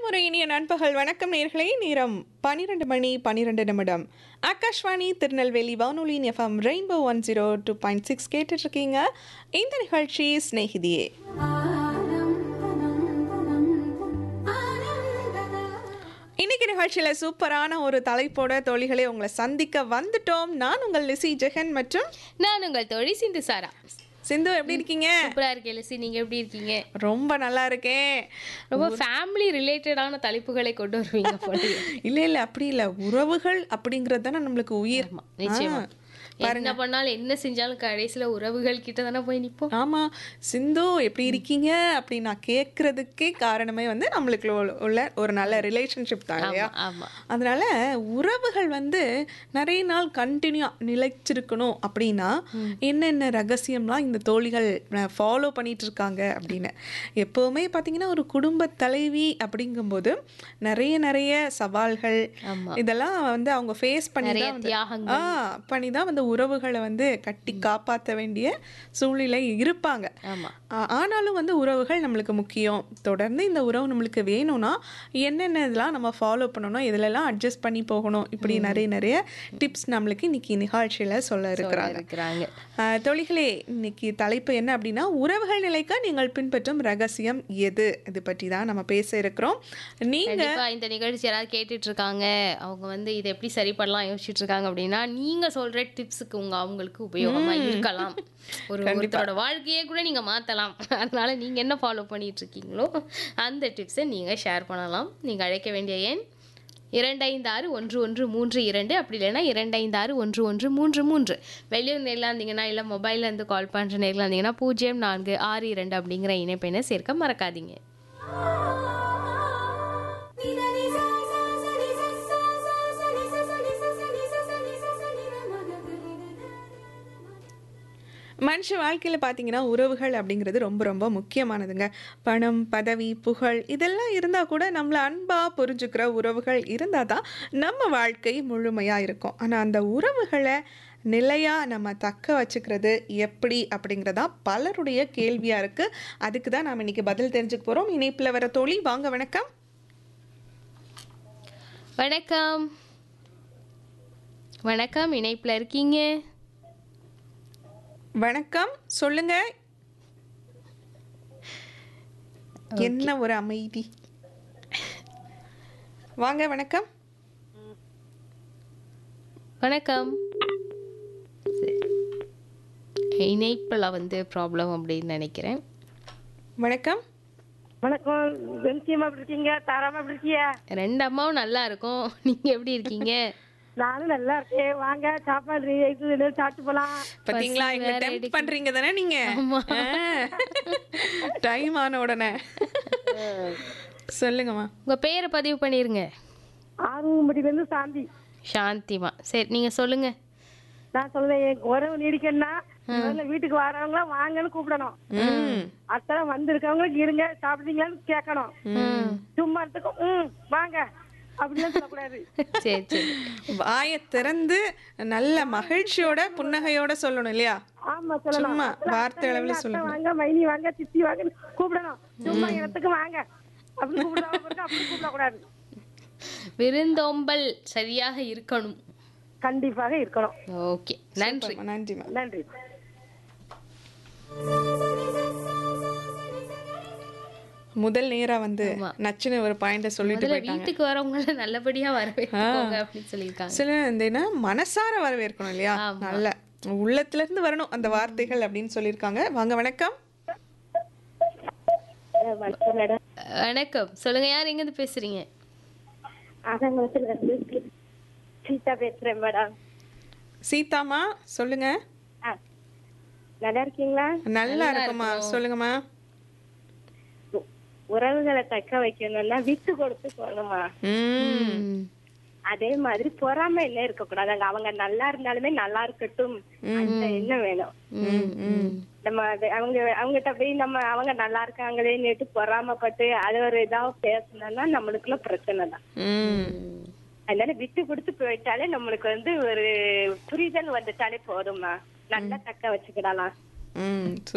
ஒரு இனிய நண்பகல் வணக்கம் நேர்களே நேரம் பன்னிரெண்டு மணி பன்னிரெண்டு நிமிடம் ஆகாஷ்வாணி திருநெல்வேலி வானொலியின் FM rainbow one zero two point six கேட்டுட்ருக்கீங்க இந்த நிகழ்ச்சி ஸ்நேகிதியே இன்னைக்கு நிகழ்ச்சியில் சூப்பரான ஒரு தலைப்போட தோழிகளை உங்களை சந்திக்க வந்துட்டோம் நான் உங்கள் லிசி ஜெகன் மற்றும் நான் உங்கள் தோழி சிந்து சாரா சிந்து எப்படி இருக்கீங்க சூப்பரா இருக்கேன் லிசி நீங்க எப்படி இருக்கீங்க ரொம்ப நல்லா இருக்கேன் ரொம்ப ஃபேமிலி ரிலேட்டடான தலைப்புகளை கொண்டு வருவீங்க போல இல்ல இல்ல அப்படி இல்ல உறவுகள் அப்படிங்கிறது தானே நம்மளுக்கு உயிர் நிச்சயமா ஆ, என்ன பண்ணாலும் என்ன செஞ்சாலும் கடைசியில உறவுகள் கிட்ட தானே போய் நிப்போம் ஆமா சிந்து எப்படி இருக்கீங்க அப்படி நான் கேட்கறதுக்கே காரணமே வந்து நம்மளுக்கு உள்ள- உள்ள ஒரு நல்ல ரிலேஷன்ஷிப் தான் இல்லையா ஆமா அதனால உறவுகள் வந்து நிறைய நாள் கண்டினியூ நிலைச்சிருக்கணும் அப்படின்னா என்னென்ன ரகசியம்லாம் இந்த தோழிகள் ஃபாலோ பண்ணிட்டு இருக்காங்க அப்படின்னு எப்போவுமே பார்த்தீங்கன்னா ஒரு குடும்ப தலைவி அப்படிங்கும்போது நிறைய நிறைய சவால்கள் ஆமா. இதெல்லாம் வந்து அவங்க ஃபேஸ் பண்ணி நிறைய தான் வந்து தியாகங்கள் ஆ பண்ணி தான் வந்து உறவுகளை வந்து கட்டி காப்பாற்ற வேண்டிய சூழ்நிலை இருப்பாங்க ஆமா ஆ- ஆனாலும் வந்து உறவுகள் நம்மளுக்கு முக்கியம் தொடர்ந்து இந்த உறவு நம்மளுக்கு வேணும்னா என்னென்ன இதெல்லாம் நம்ம ஃபாலோ பண்ணணும் இதிலெல்லாம் அட்ஜஸ்ட் பண்ணி போகணும் இப்படி நிறைய நிறைய டிப்ஸ் நம்மளுக்கு இன்னைக்கு நிகழ்ச்சியில் சொல்ல இருக்கிறாங்க இருக்கிறாங்க ஆ, தோழிகளே இன்னைக்கு தலைப்பு என்ன அப்படின்னா உறவுகள் நிலைக்க நீங்கள் பின்பற்றும் ரகசியம் எது இது பற்றி தான் நம்ம பேச இருக்கிறோம் நீங்க கண்டிப்பா இந்த நிகழ்ச்சி யாராவது கேட்டுட்டு இருக்காங்க அவங்க வந்து இதை எப்படி சரி பண்ணலாம் யோசிச்சுட்டு இருக்காங்க அப்படின்னா நீங்க சொல்ற டிப்ஸுக்கு உங்க அவங்களுக்கு உபயோகமா இருக்கலாம் ஒரு ஒருத்தரோட வாழ்க்கையே கூட நீங்க மாத்தலாம் அதனால நீங்க என்ன ஃபாலோ பண்ணிட்டு இருக்கீங்களோ அந்த டிப்ஸை நீங்க ஷேர் பண்ணலாம் நீங்க அழைக்க வேண்டிய எண் இரண்டைந்து ஆறு ஒன்று ஒன்று மூன்று இரண்டு அப்படி இல்லைன்னா இரண்டைந்து ஆறு ஒன்று ஒன்று மூன்று மூன்று வெளியூர் நேரில் இருந்தீங்கன்னா இல்லை மொபைல்ல இருந்து கால் பண்ணுற நேரில் இருந்தீங்கன்னா பூஜ்ஜியம் நான்கு ஆறு இரண்டு அப்படிங்கிற இணைப்பெண்ணை சேர்க்க மறக்காதீங்க மனுஷ வாழ்க்கையில் பார்த்தீங்கன்னா உறவுகள் அப்படிங்கிறது ரொம்ப ரொம்ப முக்கியமானதுங்க பணம் பதவி புகழ் இதெல்லாம் இருந்தால் கூட நம்மளை அன்பாக புரிஞ்சுக்கிற உறவுகள் இருந்தால் தான் நம்ம வாழ்க்கை முழுமையாக இருக்கும் ஆனால் அந்த உறவுகளை நிலையாக நம்ம தக்க வச்சுக்கிறது எப்படி அப்படிங்கிறதா பலருடைய கேள்வியாக இருக்குது அதுக்கு தான் நாம் இன்னைக்கு பதில் தெரிஞ்சுக்க போகிறோம் இணைப்பில் வர தோழி வாங்க வணக்கம் வணக்கம் வணக்கம் இணைப்பில் இருக்கீங்க வணக்கம் சொல்லுங்க என்ன ஒரு அமைதி வாங்க வணக்கம் வணக்கம் இணைப்பில் வந்து ப்ராப்ளம் அப்படின்னு நினைக்கிறேன் வணக்கம் வணக்கம் வெம்சியமா எப்படி இருக்கீங்க தாராமா எப்படி இருக்கீங்க ரெண்டு அம்மாவும் நல்லா இருக்கும் நீங்க எப்படி இருக்கீங்க நானும் நல்லா இருக்கேன் வாங்க சாப்பாடு ரெடி ஆயிட்டு சாப்பிட்டு போலாம் பாத்தீங்களா எங்களை டெம்ப் பண்றீங்க தானே நீங்க டைம் ஆன உடனே சொல்லுங்கம்மா உங்க பேரை பதிவு பண்ணிருங்க ஆறுமட்டில இருந்து சாந்தி சாந்திமா சரி நீங்க சொல்லுங்க நான் சொல்றேன் என் உறவு நீடிக்கணும்னா முதல்ல வீட்டுக்கு வரவங்க வாங்கன்னு கூப்பிடணும் ம் அத்தனை வந்திருக்கவங்களுக்கு இருங்க சாப்பிட்டீங்களான்னு கேட்கணும் சும்மா இருந்துக்கும் ம் வாங்க அப்படிலாம் சொல்லக்கூடாது சரி சரி வாயை திறந்து நல்ல மகிழ்ச்சியோட புன்னகையோட சொல்லணும் இல்லையா ஆமா சொல்லணும் சும்மா அத்தனை வார்த்தை அளவுல அத்தை சொல்லணும் வாங்க மைனி வாங்க சித்தி வாங்க கூப்பிடணும் சும்மா இடத்துக்கு வாங்க அப்படி கூப்பிடாம இருந்தா அப்படி கூப்பிடக்கூடாது விருந்தோம்பல் சரியாக இருக்கணும் கண்டிப்பாக இருக்கணும் ஓகே நன்றி நன்றிம்மா நன்றி முதல் நேரா வந்து நச்சுன்னு ஒரு பாயிண்ட சொல்லிட்டு முதல்ல போயிட்டாங்க வீட்டுக்கு வரவங்கள நல்லபடியா வரவேற்கோங்க அப்படின்னு சொல்லியிருக்காங்க சில இந்த என்ன மனசார வரவேற்கணும் இல்லையா நல்ல உள்ளத்துல இருந்து வரணும் அந்த வார்த்தைகள் அப்படின்னு சொல்லியிருக்காங்க வாங்க வணக்கம் வணக்கம் மேடம் வணக்கம் சொல்லுங்க யார் எங்க இருந்து பேசுறீங்க அதங்கத்துல இருந்து சீதா பேசுறேன் மேடம் சீதாமா சொல்லுங்க ஆ, நல்லா இருக்கீங்களா நல்லா இருக்குமா சொல்லுங்கம்மா உ- உறவுகளை தக்க வைக்கணும்னா விட்டு கொடுத்து போகணுமா ம் ம். அதே மாதிரி பொறாமையில இருக்க கூடாது அவங்க நல்லா இருந்தாலுமே நல்லா இருக்கட்டும் அந்த எண்ணம் வேணும் ம், ம். நம்ம அது அவங்க அவங்ககிட்ட போய் நம்ம அவங்க நல்லா இருக்காங்களேன்னுட்டு பொறாமப்பட்டு அது ஒரு இதா பேசணும்னா நம்மளுக்குள்ள பிரச்சனை தான் ம் அதனால விட்டு கொடுத்து போயிட்டாலே நம்மளுக்கு வந்து ஒரு புரிதல் வந்துட்டாலே போதும்மா நல்லா தக்க வச்சுக்கிடலாம் ம்